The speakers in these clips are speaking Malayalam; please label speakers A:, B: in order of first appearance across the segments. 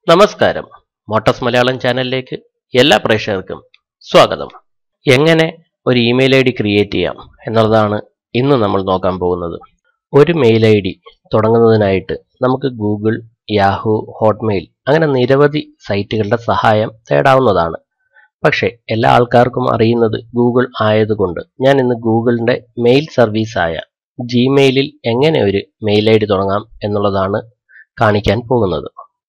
A: നമസ്കാരം മോട്ടസ് മലയാളം ചാനലിലേക്ക് എല്ലാ പ്രേക്ഷകർക്കും സ്വാഗതം എങ്ങനെ ഒരു ഇമെയിൽ ഐ ഡി ക്രിയേറ്റ് ചെയ്യാം എന്നുള്ളതാണ് ഇന്ന് നമ്മൾ നോക്കാൻ പോകുന്നത് ഒരു മെയിൽ ഐ ഡി തുടങ്ങുന്നതിനായിട്ട് നമുക്ക് ഗൂഗിൾ യാഹു ഹോട്ട്മെയിൽ അങ്ങനെ നിരവധി സൈറ്റുകളുടെ സഹായം തേടാവുന്നതാണ് പക്ഷേ എല്ലാ ആൾക്കാർക്കും അറിയുന്നത് ഗൂഗിൾ ആയതുകൊണ്ട് ഞാൻ ഇന്ന് ഗൂഗിളിൻ്റെ മെയിൽ സർവീസായ ജിമെയിലിൽ എങ്ങനെ ഒരു മെയിൽ ഐ ഡി തുടങ്ങാം എന്നുള്ളതാണ് കാണിക്കാൻ പോകുന്നത്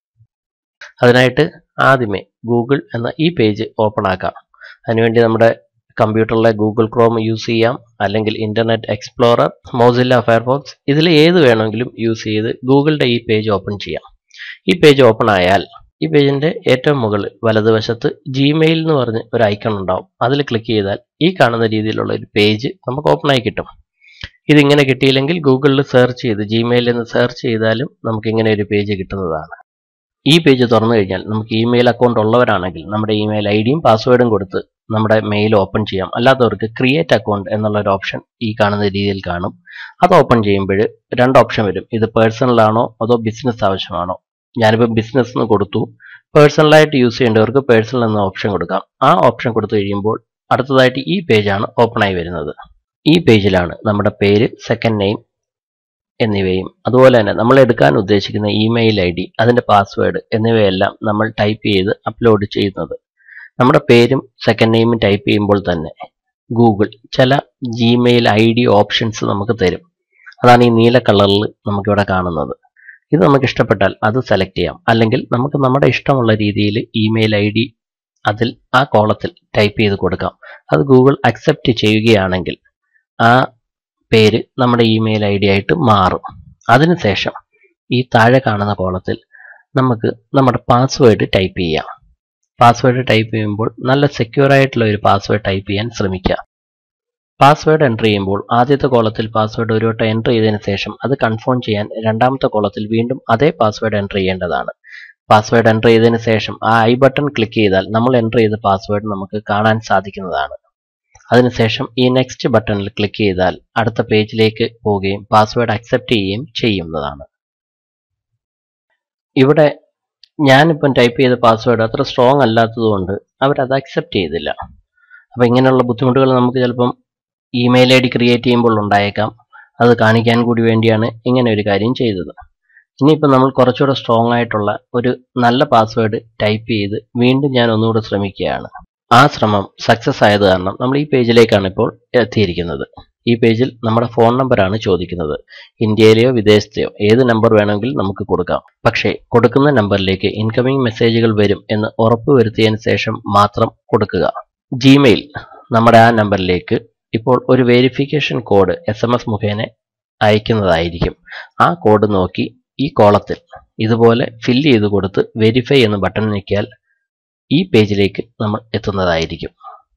A: അതിനായിട്ട് ആദ്യമേ ഗൂഗിൾ എന്ന ഈ പേജ് ഓപ്പൺ ആക്കാം അതിനുവേണ്ടി നമ്മുടെ കമ്പ്യൂട്ടറിലെ ഗൂഗിൾ ക്രോം യൂസ് ചെയ്യാം അല്ലെങ്കിൽ ഇന്റർനെറ്റ് എക്സ്പ്ലോറർ മോസില്ല ഫയർഫോക്സ് ഇതിൽ ഏത് വേണമെങ്കിലും യൂസ് ചെയ്ത് ഗൂഗിളിൻ്റെ ഈ പേജ് ഓപ്പൺ ചെയ്യാം ഈ പേജ് ഓപ്പൺ ആയാൽ ഈ പേജിന്റെ ഏറ്റവും മുകളിൽ വലതുവശത്ത് ജിമെയിൽ എന്ന് പറഞ്ഞ് ഒരു ഐക്കൺ ഉണ്ടാവും അതിൽ ക്ലിക്ക് ചെയ്താൽ ഈ കാണുന്ന രീതിയിലുള്ള ഒരു പേജ് നമുക്ക് ഓപ്പൺ ആയി കിട്ടും ഇതിങ്ങനെ കിട്ടിയില്ലെങ്കിൽ ഗൂഗിളിൽ സെർച്ച് ചെയ്ത് ജിമെയിൽ എന്ന് സെർച്ച് ചെയ്താലും നമുക്ക് ഇങ്ങനെ ഒരു പേജ് കിട്ടുന്നതാണ് ഈ പേജ് തുറന്നു കഴിഞ്ഞാൽ നമുക്ക് ഇമെയിൽ അക്കൗണ്ട് ഉള്ളവരാണെങ്കിൽ നമ്മുടെ ഇമെയിൽ ഐ ഡിയും പാസ്വേഡും കൊടുത്ത് നമ്മുടെ മെയിൽ ഓപ്പൺ ചെയ്യാം അല്ലാത്തവർക്ക് ക്രിയേറ്റ് അക്കൗണ്ട് എന്നുള്ള ഒരു ഓപ്ഷൻ ഈ കാണുന്ന രീതിയിൽ കാണും അത് ഓപ്പൺ ചെയ്യുമ്പോൾ രണ്ട് ഓപ്ഷൻ വരും ഇത് പേഴ്സണൽ ആണോ അതോ ബിസിനസ് ആവശ്യമാണോ ഞാനിപ്പോൾ ബിസിനസ് എന്ന് കൊടുത്തു പേഴ്സണലായിട്ട് യൂസ് ചെയ്യേണ്ടവർക്ക് പേഴ്സണൽ എന്ന ഓപ്ഷൻ കൊടുക്കാം ആ ഓപ്ഷൻ കൊടുത്തു കഴിയുമ്പോൾ അടുത്തതായിട്ട് ഈ പേജാണ് ഓപ്പൺ ആയി വരുന്നത് ഈ പേജിലാണ് നമ്മുടെ പേര് സെക്കൻഡ് നെയിം എന്നിവയും അതുപോലെ തന്നെ നമ്മൾ എടുക്കാൻ ഉദ്ദേശിക്കുന്ന ഇമെയിൽ ഐ ഡി അതിൻ്റെ പാസ്വേഡ് എന്നിവയെല്ലാം നമ്മൾ ടൈപ്പ് ചെയ്ത് അപ്ലോഡ് ചെയ്യുന്നത് നമ്മുടെ പേരും സെക്കൻഡ് നെയിമും ടൈപ്പ് ചെയ്യുമ്പോൾ തന്നെ ഗൂഗിൾ ചില ജിമെയിൽ ഐ ഡി ഓപ്ഷൻസ് നമുക്ക് തരും അതാണ് ഈ നീല കളറിൽ നമുക്കിവിടെ കാണുന്നത് ഇത് നമുക്ക് ഇഷ്ടപ്പെട്ടാൽ അത് സെലക്ട് ചെയ്യാം അല്ലെങ്കിൽ നമുക്ക് നമ്മുടെ ഇഷ്ടമുള്ള രീതിയിൽ ഇമെയിൽ ഐ ഡി അതിൽ ആ കോളത്തിൽ ടൈപ്പ് ചെയ്ത് കൊടുക്കാം അത് ഗൂഗിൾ അക്സെപ്റ്റ് ചെയ്യുകയാണെങ്കിൽ ആ പേര് നമ്മുടെ ഇമെയിൽ ഐ ഡി ആയിട്ട് മാറും അതിനുശേഷം ഈ താഴെ കാണുന്ന കോളത്തിൽ നമുക്ക് നമ്മുടെ പാസ്വേഡ് ടൈപ്പ് ചെയ്യാം പാസ്വേഡ് ടൈപ്പ് ചെയ്യുമ്പോൾ നല്ല സെക്യൂർ ആയിട്ടുള്ള ഒരു പാസ്വേഡ് ടൈപ്പ് ചെയ്യാൻ ശ്രമിക്കുക പാസ്വേഡ് എൻ്റർ ചെയ്യുമ്പോൾ ആദ്യത്തെ കോളത്തിൽ പാസ്വേഡ് ഒരു വട്ടം എൻ്റർ ചെയ്തതിന് ശേഷം അത് കൺഫേം ചെയ്യാൻ രണ്ടാമത്തെ കോളത്തിൽ വീണ്ടും അതേ പാസ്വേഡ് എൻ്റർ ചെയ്യേണ്ടതാണ് പാസ്വേഡ് എൻ്റർ ചെയ്തതിന് ശേഷം ആ ഐ ബട്ടൺ ക്ലിക്ക് ചെയ്താൽ നമ്മൾ എൻ്റർ ചെയ്ത പാസ്വേഡ് നമുക്ക് കാണാൻ സാധിക്കുന്നതാണ് അതിനുശേഷം ഈ നെക്സ്റ്റ് ബട്ടണിൽ ക്ലിക്ക് ചെയ്താൽ അടുത്ത പേജിലേക്ക് പോവുകയും പാസ്വേഡ് അക്സെപ്റ്റ് ചെയ്യുകയും ചെയ്യുന്നതാണ് ഇവിടെ ഞാനിപ്പം ടൈപ്പ് ചെയ്ത പാസ്വേഡ് അത്ര സ്ട്രോങ് അല്ലാത്തതുകൊണ്ട് അവരത് അക്സെപ്റ്റ് ചെയ്തില്ല അപ്പം ഇങ്ങനെയുള്ള ബുദ്ധിമുട്ടുകൾ നമുക്ക് ചിലപ്പം ഇമെയിൽ ഐ ഡി ക്രിയേറ്റ് ചെയ്യുമ്പോൾ ഉണ്ടായേക്കാം അത് കാണിക്കാൻ കൂടി വേണ്ടിയാണ് ഇങ്ങനെ ഒരു കാര്യം ചെയ്തത് ഇനിയിപ്പോൾ നമ്മൾ കുറച്ചുകൂടെ സ്ട്രോങ് ആയിട്ടുള്ള ഒരു നല്ല പാസ്വേഡ് ടൈപ്പ് ചെയ്ത് വീണ്ടും ഞാൻ ഒന്നുകൂടെ ശ്രമിക്കുകയാണ് ആ ശ്രമം സക്സസ് ആയത് കാരണം നമ്മൾ ഈ പേജിലേക്കാണ് ഇപ്പോൾ എത്തിയിരിക്കുന്നത് ഈ പേജിൽ നമ്മുടെ ഫോൺ നമ്പറാണ് ചോദിക്കുന്നത് ഇന്ത്യയിലെയോ വിദേശത്തെയോ ഏത് നമ്പർ വേണമെങ്കിൽ നമുക്ക് കൊടുക്കാം പക്ഷേ കൊടുക്കുന്ന നമ്പറിലേക്ക് ഇൻകമിംഗ് മെസ്സേജുകൾ വരും എന്ന് ഉറപ്പുവരുത്തിയതിന് ശേഷം മാത്രം കൊടുക്കുക ജിമെയിൽ നമ്മുടെ ആ നമ്പറിലേക്ക് ഇപ്പോൾ ഒരു verification code S M S മുഖേന അയക്കുന്നതായിരിക്കും ആ കോഡ് നോക്കി ഈ കോളത്തിൽ ഇതുപോലെ ഫില്ല് ചെയ്ത് കൊടുത്ത് വെരിഫൈ എന്ന ബട്ടൺ ഞെക്കിയാൽ ഈ പേജിലേക്ക് നമ്മൾ എത്തുന്നതായിരിക്കും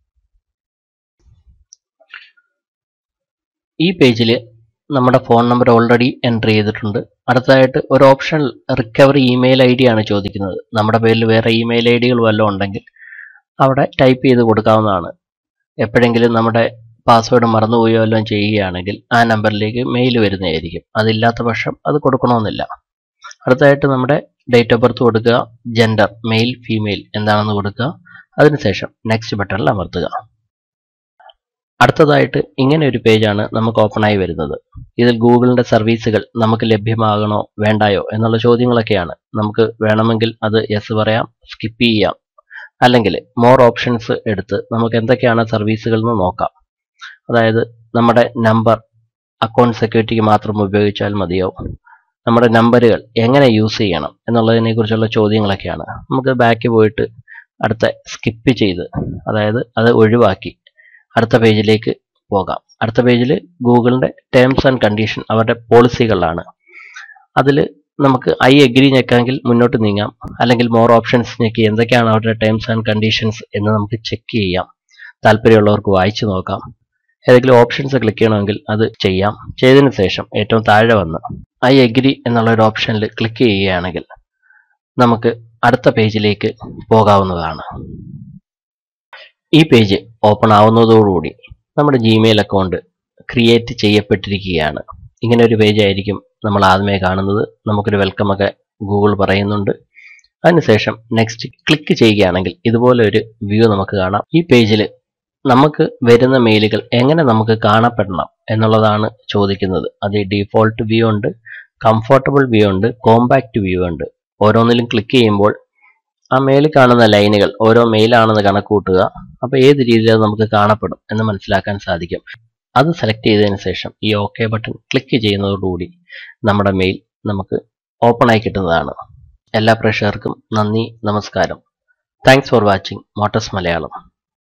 A: ഈ പേജിൽ നമ്മുടെ ഫോൺ നമ്പർ ഓൾറെഡി എൻ്റർ ചെയ്തിട്ടുണ്ട് അടുത്തതായിട്ട് ഒരു option recovery email I D ആണ് ചോദിക്കുന്നത് നമ്മുടെ പേരിൽ വേറെ ഇമെയിൽ ഐ ഡികൾ വല്ലതും ഉണ്ടെങ്കിൽ അവിടെ ടൈപ്പ് ചെയ്ത് കൊടുക്കാവുന്നതാണ് എപ്പോഴെങ്കിലും നമ്മുടെ പാസ്വേഡ് മറന്നുപോയോ വല്ലതും ചെയ്യുകയാണെങ്കിൽ ആ നമ്പറിലേക്ക് മെയിൽ വരുന്നതായിരിക്കും അതില്ലാത്ത പക്ഷം അത് കൊടുക്കണമെന്നില്ല അടുത്തതായിട്ട് നമ്മുടെ ഡേറ്റ് ഓഫ് ബർത്ത് കൊടുക്കുക ജെൻഡർ മെയിൽ ഫീമെയിൽ എന്താണെന്ന് കൊടുക്കുക അതിനുശേഷം നെക്സ്റ്റ് ബട്ടണിൽ അമർത്തുക അടുത്തതായിട്ട് ഇങ്ങനെ ഒരു പേജാണ് നമുക്ക് ഓപ്പൺ ആയി വരുന്നത് ഇതിൽ ഗൂഗിളിന്റെ സർവീസുകൾ നമുക്ക് ലഭ്യമാകണോ വേണ്ടായോ എന്നുള്ള ചോദ്യങ്ങളൊക്കെയാണ് നമുക്ക് വേണമെങ്കിൽ അത് യെസ് പറയാം സ്കിപ്പ് ചെയ്യാം അല്ലെങ്കിൽ മോർ ഓപ്ഷൻസ് എടുത്ത് നമുക്ക് എന്തൊക്കെയാണ് സർവീസുകൾ എന്ന് നോക്കാം അതായത് നമ്മുടെ നമ്പർ അക്കൗണ്ട് സെക്യൂരിറ്റിക്ക് മാത്രം ഉപയോഗിച്ചാൽ മതിയോ നമ്മുടെ നമ്പറുകൾ എങ്ങനെ യൂസ് ചെയ്യണം എന്നുള്ളതിനെ കുറിച്ചുള്ള ചോദ്യങ്ങളൊക്കെയാണ് നമുക്ക് ബാക്ക് പോയിട്ട് അടുത്ത സ്കിപ്പ് ചെയ്ത് അതായത് അത് ഒഴിവാക്കി അടുത്ത പേജിലേക്ക് പോകാം അടുത്ത പേജിൽ ഗൂഗിളിൻ്റെ ടേംസ് ആൻഡ് കണ്ടീഷൻ അവരുടെ പോളിസികളാണ് അതിൽ നമുക്ക് ഐ എഗ്രി ഞെക്കാമെങ്കിൽ മുന്നോട്ട് നീങ്ങാം അല്ലെങ്കിൽ മോർ ഓപ്ഷൻസ് ഞെക്കി എന്തൊക്കെയാണ് അവരുടെ ടേംസ് ആൻഡ് കണ്ടീഷൻസ് എന്ന് നമുക്ക് ചെക്ക് ചെയ്യാം താല്പര്യമുള്ളവർക്ക് വായിച്ചു നോക്കാം ഏതെങ്കിലും ഓപ്ഷൻസ് ക്ലിക്ക് ചെയ്യണമെങ്കിൽ അത് ചെയ്യാം ചെയ്തതിന് ശേഷം ഏറ്റവും താഴെ വന്ന് ഐ എഗ്രി എന്നുള്ള ഒരു ഓപ്ഷനിൽ ക്ലിക്ക് ചെയ്യുകയാണെങ്കിൽ നമുക്ക് അടുത്ത പേജിലേക്ക് പോകാവുന്നതാണ് ഈ പേജ് ഓപ്പൺ ആവുന്നതോടുകൂടി നമ്മുടെ ജിമെയിൽ അക്കൗണ്ട് ക്രിയേറ്റ് ചെയ്യപ്പെട്ടിരിക്കുകയാണ് ഇങ്ങനെ ഒരു പേജ് ആയിരിക്കും നമ്മൾ ആദ്യമേ കാണുന്നത് നമുക്കൊരു വെൽക്കം ഒക്കെ ഗൂഗിൾ പറയുന്നുണ്ട് അതിനുശേഷം നെക്സ്റ്റ് ക്ലിക്ക് ചെയ്യുകയാണെങ്കിൽ ഇതുപോലെ ഒരു വ്യൂ നമുക്ക് കാണാം ഈ പേജിൽ നമുക്ക് വരുന്ന മെയിലുകൾ എങ്ങനെ നമുക്ക് കാണപ്പെടണം എന്നുള്ളതാണ് ചോദിക്കുന്നത് അത് ഡീഫോൾട്ട് വ്യൂ ഉണ്ട് കംഫർട്ടബിൾ വ്യൂ ഉണ്ട് കോമ്പാക്റ്റ് വ്യൂ ഉണ്ട് ഓരോന്നിലും ക്ലിക്ക് ചെയ്യുമ്പോൾ ആ മേലിൽ കാണുന്ന ലൈനുകൾ ഓരോ മെയിലാണെന്ന് കണക്കൂട്ടുക അപ്പോൾ ഏത് രീതിയിൽ അത് നമുക്ക് കാണപ്പെടും എന്ന് മനസ്സിലാക്കാൻ സാധിക്കും അത് സെലക്ട് ചെയ്തതിന് ശേഷം ഈ ഓക്കെ ബട്ടൺ ക്ലിക്ക് ചെയ്യുന്നതോടുകൂടി നമ്മുടെ മെയിൽ നമുക്ക് ഓപ്പൺ ആയി കിട്ടുന്നതാണ് എല്ലാ പ്രേക്ഷകർക്കും നന്ദി നമസ്കാരം thanks for watching Motos Malayalam